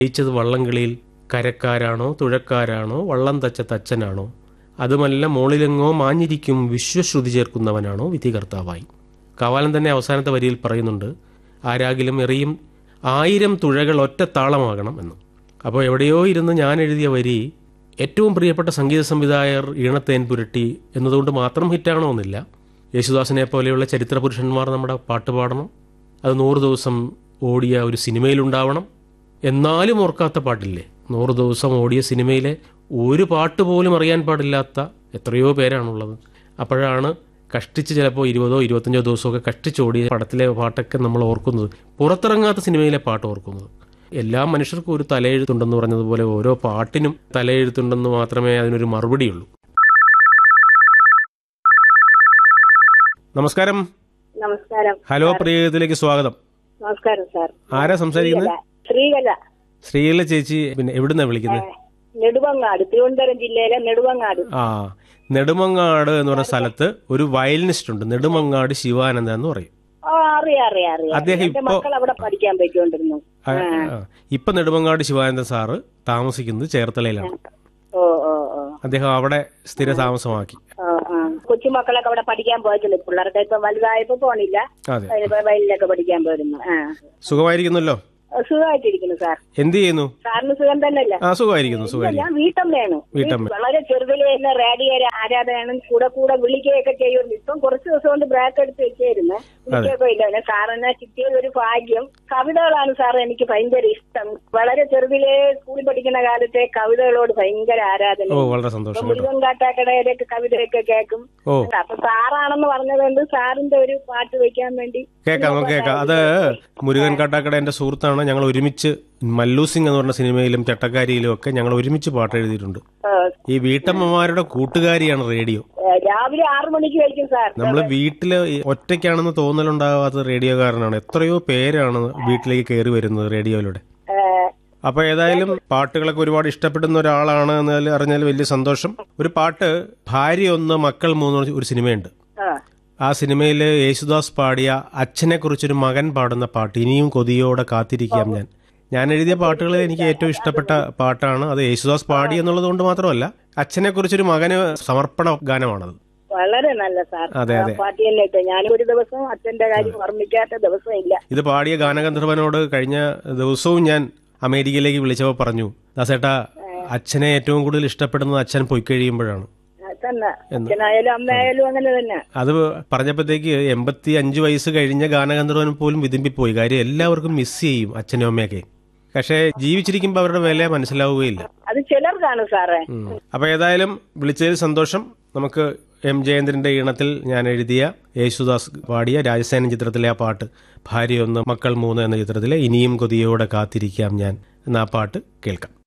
ജയിച്ചത് വള്ളംകളിയിൽ കരക്കാരാണോ തുഴക്കാരാണോ വള്ളം തച്ച തച്ചനാണോ അതുമല്ല മോളിലെങ്ങോ മാഞ്ഞിരിക്കും വിശ്വശ്രുതി ചേർക്കുന്നവനാണോ വിധികർത്താവായി കാവാലൻ തന്നെ അവസാനത്തെ വരിയിൽ പറയുന്നുണ്ട് ആരാകിലും എറിയും ആയിരം തുഴകൾ ഒറ്റ താളമാകണം എന്ന് അപ്പോൾ എവിടെയോ ഇരുന്ന് ഞാൻ എഴുതിയ വരി ഏറ്റവും പ്രിയപ്പെട്ട സംഗീത സംവിധായകർ ഈണത്തേൻ പുരട്ടി എന്നതുകൊണ്ട് മാത്രം ഹിറ്റാകണമെന്നില്ല യേശുദാസിനെ പോലെയുള്ള ചരിത്ര പുരുഷന്മാർ നമ്മുടെ പാട്ട് പാടണം അത് നൂറ് ദിവസം ഓടിയ ഒരു സിനിമയിലുണ്ടാവണം എന്നാലും ഓർക്കാത്ത പാട്ടില്ലേ നൂറ് ദിവസം ഓടിയ സിനിമയിലെ ഒരു പാട്ട് പോലും അറിയാൻ പാടില്ലാത്ത എത്രയോ പേരാണുള്ളത് അപ്പോഴാണ് കഷ്ടിച്ച് ചിലപ്പോൾ ഇരുപതോ ഇരുപത്തഞ്ചോ ദിവസമൊക്കെ കഷ്ടിച്ചോടിയ പടത്തിലെ പാട്ടൊക്കെ നമ്മൾ ഓർക്കുന്നത് പുറത്തിറങ്ങാത്ത സിനിമയിലെ പാട്ട് ഓർക്കുന്നത് എല്ലാ മനുഷ്യർക്കും ഒരു തലയെഴുത്തുണ്ടെന്ന് പറഞ്ഞതുപോലെ ഓരോ പാട്ടിനും തലയെഴുത്തുണ്ടെന്ന് മാത്രമേ അതിനൊരു മറുപടിയുള്ളൂ നമസ്കാരം നമസ്കാരം ഹലോ പ്രിയത്തിലേക്ക് സ്വാഗതം നമസ്കാരം സാർ ആരാ സംസാരിക്കുന്നത് ശ്രീകല ശ്രീകല ചേച്ചി പിന്നെ എവിടുന്നാ വിളിക്കുന്നത് നെടുവങ്ങാട് തിരുവനന്തപുരം ജില്ലയിലെ നെടുവങ്ങാട് ആ നെടുമങ്ങാട് എന്ന് പറഞ്ഞ സ്ഥലത്ത് ഒരു വയലിനിസ്റ്റ് ഉണ്ട് നെടുമങ്ങാട് ശിവാനന്ദ എന്ന് പറയും ആ അറിയാം അറിയാം അറിയാം അദ്ദേഹം എന്റെ ഇപ്പോ- മക്കൾ അവിടെ പഠിക്കാൻ പോയിക്കൊണ്ടിരുന്നു ആ, ആ. ഇപ്പൊ നെടുമങ്ങാട് ശിവാനന്ദ സാറ് താമസിക്കുന്നത് ചേർത്തലയിലാണ് ഓ ഓ ഓ അദ്ദേഹം അവിടെ സ്ഥിര താമസമാക്കി ആ, ആ. കൊച്ചുമക്കളൊക്കെ അവിടെ പഠിക്കാൻ പോയിട്ടുണ്ട് പിള്ളേർക്ക് ഇപ്പൊ വലുതായപ്പോ പോണില്ല അതെ അതിനിപ്പോ വയലിലൊക്കെ പഠിക്കാൻ പോയിരുന്നു ആ സുഖമായിരിക്കുന്നല്ലോ സുഖമായിട്ടിരിക്കുന്നു സാർ എന്ത് ചെയ്യുന്നു സാറിന് സുഖം തന്നെയല്ലേ ആ സുഖമായിരിക്കുന്നു സുഖമായിരിക്കുന്നു ഞാൻ വീട്ടമ്മയാണ് വീട്ടമ്മ. വളരെ ചെറുതിലെ തന്നെ റേഡിയോ ആരാധനയാണ് കൂടെ കൂടെ വിളിക്കുകയൊക്കെ ചെയ്യുമായിരുന്നു ഇപ്പം കുറച്ച് ദിവസം കൊണ്ട് ബ്രേക്ക് എടുത്ത് വെച്ചായിരുന്നു വിളിക്കുകയൊക്കെ ഇല്ല പിന്നെ സാറിനെ കിട്ടിയത് ഒരു ഭാഗ്യം കവിതകളാണ് സാർ എനിക്ക് ഭയങ്കര ഇഷ്ടം വളരെ ചെറുതിലെ സ്കൂളിൽ പഠിക്കുന്ന കാലത്തെ കവിതകളോട് ഭയങ്കര ആരാധന ഓ വളരെ സന്തോഷം കേട്ടോ മുരുകൻ കാട്ടാക്കടയിലൊക്കെ കവിതയൊക്കെ കേൾക്കും ഓ അപ്പൊ സാറാണെന്ന് പറഞ്ഞതുകൊണ്ട് സാറിന്റെ ഒരു പാട്ട് വെക്കാൻ വേണ്ടി കേക്കാം നമുക്ക് കേക്കാം അത് മുരുകൻ കാട്ടാക്കട എന്റെ സുഹൃത്താണ് ഞങ്ങൾ ഒരുമിച്ച് മല്ലു സിംഗ് എന്ന് പറഞ്ഞ സിനിമയിലും ചട്ടക്കാരിയിലും ഒക്കെ ഞങ്ങൾ ഒരുമിച്ച് പാട്ട് എഴുതിയിട്ടുണ്ട് ആ, ഈ വീട്ടമ്മമാരുടെ കൂട്ടുകാരിയാണ് റേഡിയോ ഏ, രാവിലെ ആറു മണിക്ക് കഴിക്കും സാർ നമ്മൾ വീട്ടില് ഈ ഒറ്റയ്ക്കാണെന്ന് തോന്നലുണ്ടാവാത്ത റേഡിയോകാരനാണ് എത്രയോ പേരാണ് വീട്ടിലേക്ക് കയറി വരുന്നത് റേഡിയോയിലൂടെ ഏ, അപ്പൊ ഏതായാലും പാട്ടുകളൊക്കെ ഒരുപാട് ഇഷ്ടപ്പെടുന്ന ഒരാളാണ് എന്നാൽ അറിഞ്ഞാൽ വലിയ സന്തോഷം ഒരു പാട്ട് ഭാര്യ ഒന്ന് മക്കൾ മൂന്ന് ഒരു സിനിമയുണ്ട് ആ ആ സിനിമയിൽ യേശുദാസ് പാടിയ അച്ഛനെ കുറിച്ചൊരു മകൻ പാടുന്ന പാട്ട് ഇനിയും കൊതിയോടെ കാത്തിരിക്കാം ഞാൻ ഞാൻ എഴുതിയ പാട്ടുകളിൽ എനിക്ക് ഏറ്റവും ഇഷ്ടപ്പെട്ട പാട്ടാണ് അത് യേശുദാസ് പാടി എന്നുള്ളത് കൊണ്ട് മാത്രമല്ല അച്ഛനെ കുറിച്ചൊരു മകന് സമർപ്പണ ഗാനമാണത് വളരെ നല്ല സാർ അതെ, ആ അതെ. പാട്ട് തന്നെ ഇട്ടു ഞാനും ഒരു ദിവസം അച്ഛന്റെ കാര്യം ഓർമ്മിക്കാത്ത ദിവസം ഇല്ല ഇത് പാടിയ ഗാനഗന്ധർവനോട് കഴിഞ്ഞ ദിവസവും ഞാൻ അമേരിക്കയിലേക്ക് വിളിച്ചപ്പോൾ പറഞ്ഞു ദാസേട്ടാ അച്ഛനെ ഏറ്റവും കൂടുതൽ ഇഷ്ടപ്പെടുന്നത് അച്ഛൻ പോയി കഴിയുമ്പോഴാണ് ആ, തന്നെ അച്ഛനായാലും അമ്മയായാലും അങ്ങനെ തന്നെ അത് പറഞ്ഞപ്പോഴത്തേക്ക് എൺപത്തി അഞ്ച് വയസ്സ് കഴിഞ്ഞ ഗാനഗന്ധർവൻ പോലും വിതുമ്പിപ്പോയി കാര്യം എല്ലാവർക്കും മിസ് ചെയ്യും അച്ഛനും അമ്മയൊക്കെ പക്ഷേ ജീവിച്ചിരിക്കുമ്പോൾ അവരുടെ വില മനസ്സിലാവുകയില്ല അത് ചിലർക്കാണ് സാറേ ഉം. അപ്പൊ ഏതായാലും വിളിച്ചതിൽ സന്തോഷം നമുക്ക് എം ജയേന്ദ്രന്റെ ഈണത്തിൽ ഞാൻ എഴുതിയ യേശുദാസ് പാടിയ രാജസേനൻ ചിത്രത്തിലെ ആ പാട്ട് ഭാര്യ ഒന്ന് മക്കൾ മൂന്ന് എന്ന ചിത്രത്തിലെ ഇനിയും കൊതിയോടെ കാത്തിരിക്കാം ഞാൻ എന്ന ആ പാട്ട് കേൾക്കാം